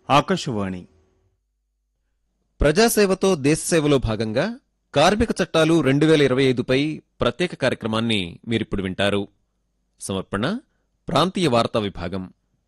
ఆకాశవాణి ప్రజాసేవతో దేశసేవలో భాగంగా కార్మిక చట్టాలు రెండు వేల ఇరవై ఐదుపై ప్రత్యేక కార్యక్రమాన్ని మీరిప్పుడు వింటారు సమర్పణ ప్రాంతీయ వార్తా విభాగం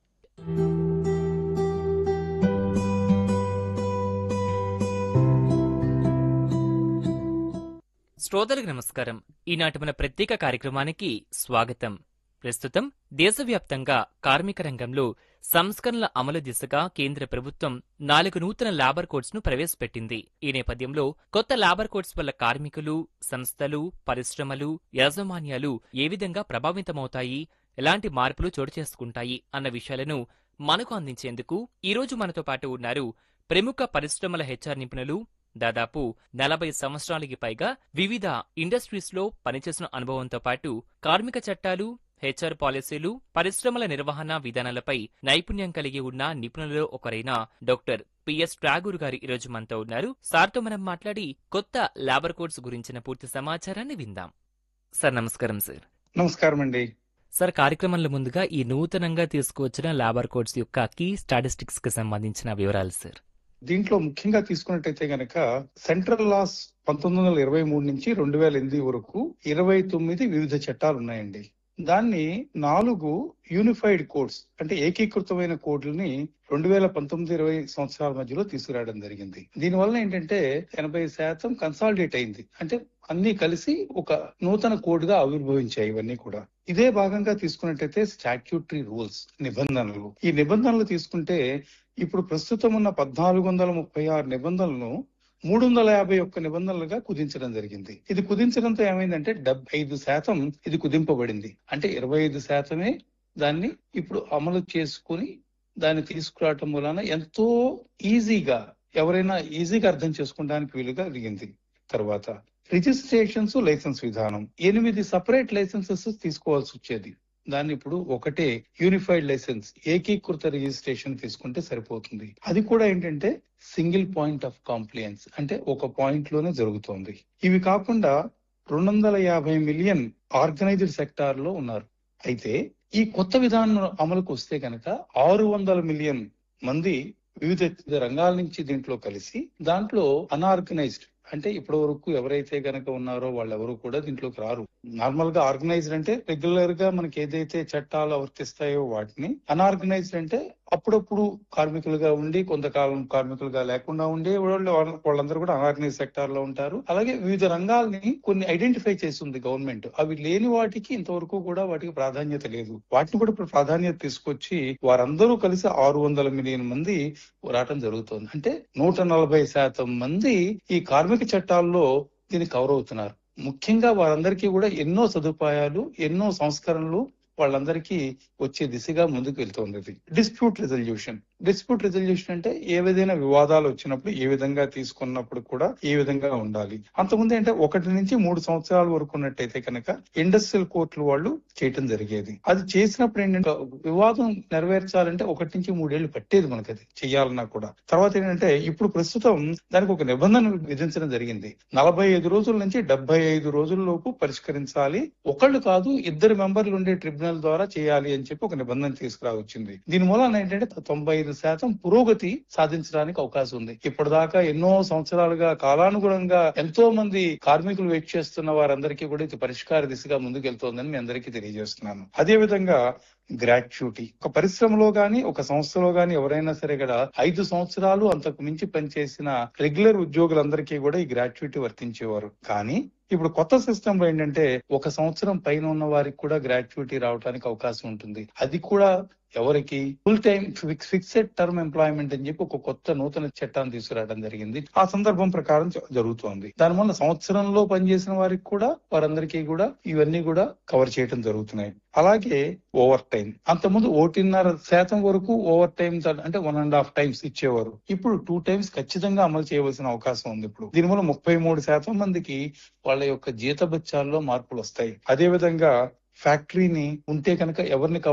శ్రోతలకు నమస్కారం ఈనాటి మన ప్రత్యేక కార్యక్రమానికి స్వాగతం ప్రస్తుతం దేశవ్యాప్తంగా కార్మిక రంగంలో సంస్కరణల అమలు దిశగా కేంద్ర ప్రభుత్వం నాలుగు నూతన లేబర్ కోడ్స్ ను ప్రవేశపెట్టింది ఈ నేపథ్యంలో కొత్త లేబర్ కోడ్స్ వల్ల కార్మికులు సంస్థలు పరిశ్రమలు యాజమాన్యాలు ఏ విధంగా ప్రభావితమవుతాయి ఎలాంటి మార్పులు చోటు చేసుకుంటాయి అన్న విషయాలను మనకు అందించేందుకు ఈ రోజు మనతో పాటు ఉన్నారు ప్రముఖ పరిశ్రమల హెచ్ఆర్ నిపుణులు దాదాపు నలభై సంవత్సరాలకి పైగా వివిధ ఇండస్ట్రీస్ లో పనిచేసిన అనుభవంతో పాటు కార్మిక చట్టాలు హెచ్ఆర్ పాలసీలు పరిశ్రమల నిర్వహణ విధానాలపై నైపుణ్యం కలిగి ఉన్న నిపుణులలో ఒకరైన డాక్టర్ పిఎస్ ట్రాగూర్ గారు ఈరోజు మనతో ఉన్నారు సార్తో మనం మాట్లాడి కొత్త లేబర్ కోడ్స్ గురించిన పూర్తి సమాచారాన్ని విందాం సార్ నమస్కారం సార్ నమస్కారం అండి సార్ కార్యక్రమంలో ముందుగా ఈ నూతనంగా తీసుకువచ్చిన లేబర్ కోడ్స్ యొక్క కీ స్టాటిస్టిక్స్ కి సంబంధించిన వివరాలు సార్ దీంట్లో ముఖ్యంగా తీసుకున్నట్టయితే గనక సెంట్రల్ లాస్ పంతొమ్మిది వందల ఇరవై మూడు నుంచి రెండు వేల ఎనిమిది వరకు ఇరవై తొమ్మిది వివిధ చట్టాలు ఉన్నాయండి దాన్ని నాలుగు యూనిఫైడ్ కోడ్స్ అంటే ఏకీకృతమైన కోడ్లని రెండు వేల పంతొమ్మిది ఇరవై సంవత్సరాల మధ్యలో తీసుకురావడం జరిగింది దీనివల్ల ఏంటంటే ఎనభై శాతం కన్సాలిడేట్ అయింది అంటే అన్ని కలిసి ఒక నూతన కోడ్ గా ఆవిర్భవించాయి ఇవన్నీ కూడా ఇదే భాగంగా తీసుకున్నట్టయితే స్టాట్యూటరీ రూల్స్ నిబంధనలు ఈ నిబంధనలు తీసుకుంటే ఇప్పుడు ప్రస్తుతం ఉన్న పద్నాలుగు వందల ముప్పై ఆరు నిబంధనలను మూడు వందల యాభై ఒక్క నిబంధనలుగా కుదించడం జరిగింది ఇది కుదించడంతో ఏమైందంటే డెబ్బై ఐదు శాతం ఇది కుదింపబడింది అంటే ఇరవై ఐదు శాతమే దాన్ని ఇప్పుడు అమలు చేసుకుని దాన్ని తీసుకురావటం వలన ఎంతో ఈజీగా ఎవరైనా ఈజీగా అర్థం చేసుకోవడానికి వీలుగా జరిగింది తర్వాత రిజిస్ట్రేషన్స్ లైసెన్స్ విధానం ఎనిమిది సపరేట్ లైసెన్సెస్ తీసుకోవాల్సి వచ్చేది దాన్ని ఇప్పుడు ఒకటే యూనిఫైడ్ లైసెన్స్ ఏకీకృత రిజిస్ట్రేషన్ తీసుకుంటే సరిపోతుంది అది కూడా ఏంటంటే సింగిల్ పాయింట్ ఆఫ్ కాంప్లియన్స్ అంటే ఒక పాయింట్ లోనే జరుగుతోంది ఇవి కాకుండా రెండు వందల యాభై మిలియన్ ఆర్గనైజ్డ్ సెక్టార్ లో ఉన్నారు అయితే ఈ కొత్త విధానం అమలుకు వస్తే కనుక ఆరు వందల మిలియన్ మంది వివిధ రంగాల నుంచి దీంట్లో కలిసి దాంట్లో అన్ఆర్గనైజ్డ్ అంటే ఇప్పటి వరకు ఎవరైతే గనక ఉన్నారో వాళ్ళెవరు కూడా దీంట్లోకి రారు నార్మల్ గా ఆర్గనైజ్డ్ అంటే రెగ్యులర్ గా మనకి ఏదైతే చట్టాలు వర్తిస్తాయో వాటిని అన్ఆర్గనైజ్డ్ అంటే అప్పుడప్పుడు కార్మికులుగా ఉండి కొంతకాలం కార్మికులుగా లేకుండా ఉండే వాళ్ళు వాళ్ళందరూ కూడా అన్ఆర్గనైజ్ సెక్టార్ లో ఉంటారు అలాగే వివిధ రంగాల్ని కొన్ని ఐడెంటిఫై చేస్తుంది గవర్నమెంట్ అవి లేని వాటికి ఇంతవరకు కూడా వాటికి ప్రాధాన్యత లేదు వాటిని కూడా ఇప్పుడు ప్రాధాన్యత తీసుకొచ్చి వారందరూ కలిసి ఆరు వందల మిలియన్ మంది రావటం జరుగుతోంది అంటే నూట నలభై శాతం మంది ఈ కార్మిక చట్టాల్లో దీన్ని కవర్ అవుతున్నారు ముఖ్యంగా వారందరికీ కూడా ఎన్నో సదుపాయాలు ఎన్నో సంస్కరణలు వాళ్ళందరికీ వచ్చే దిశగా ముందుకు వెళ్తోంది ఇది డిస్ప్యూట్ రిజల్యూషన్ డిస్ప్యూట్ రిజల్యూషన్ అంటే ఏ విధమైన వివాదాలు వచ్చినప్పుడు ఏ విధంగా తీసుకున్నప్పుడు కూడా ఏ విధంగా ఉండాలి అంతకుముందు అంటే ఒకటి నుంచి మూడు సంవత్సరాల వరకు ఉన్నట్టయితే కనుక ఇండస్ట్రియల్ కోర్టులు వాళ్ళు చేయటం జరిగేది అది చేసినప్పుడు ఏంటంటే వివాదం నెరవేర్చాలంటే ఒకటి నుంచి మూడేళ్లు పట్టేది మనకి అది చేయాలన్నా కూడా తర్వాత ఏంటంటే ఇప్పుడు ప్రస్తుతం దానికి ఒక నిబంధన విధించడం జరిగింది నలభై ఐదు రోజుల నుంచి డెబ్బై ఐదు రోజుల లోపు పరిష్కరించాలి ఒకళ్ళు కాదు ఇద్దరు మెంబర్లు ఉండే ట్రిబ్యునల్ ద్వారా చేయాలి అని చెప్పి ఒక నిబంధన తీసుకురావచ్చింది దీని మూలన ఏంటంటే తొంభై ఐదు శాతం పురోగతి సాధించడానికి అవకాశం ఉంది ఇప్పటిదాకా ఎన్నో సంవత్సరాలుగా కాలానుగుణంగా ఎంతో మంది కార్మికులు వెయిట్ చేస్తున్న వారందరికీ కూడా ఇది పరిష్కార దిశగా ముందుకెళ్తోందని మీ అందరికీ తెలియజేస్తున్నాను అదే విధంగా గ్రాట్యుటీ ఒక పరిశ్రమలో గాని ఒక సంస్థలో గాని ఎవరైనా సరే కూడా ఐదు సంవత్సరాలు అంతకు మించి పనిచేసిన రెగ్యులర్ ఉద్యోగులందరికీ కూడా ఈ గ్రాట్యుటీ వర్తించేవారు కానీ ఇప్పుడు కొత్త సిస్టమ్ లో ఏంటంటే ఒక సంవత్సరం పైన ఉన్న వారికి కూడా గ్రాట్యుటీ రావడానికి అవకాశం ఉంటుంది అది కూడా ఎవరికి full time fixed term employment అని చెప్పి ఒక కొత్త నూతన చట్టాన్ని తీసుకురావడం జరిగింది ఆ సందర్భం ప్రకారం జరుగుతోంది దానివల్ల సంవత్సరంలో పనిచేసిన వారికి కూడా వారందరికీ కూడా ఇవన్నీ కూడా కవర్ చేయడం జరుగుతున్నాయి అలాగే ఓవర్ టైం అంతకుముందు ఒకటిన్నర శాతం వరకు ఓవర్ టైం అంటే వన్ అండ్ హాఫ్ టైమ్స్ ఇచ్చేవారు ఇప్పుడు టూ టైమ్స్ ఖచ్చితంగా అమలు చేయవలసిన అవకాశం ఉంది ఇప్పుడు దీనివల్ల ముప్పై మూడు శాతం మందికి వాళ్ళ యొక్క జీతభత్యాల్లో మార్పులు వస్తాయి అదే విధంగా ఫ్యాక్టరీని ఉంటే కనుక ఎవరిని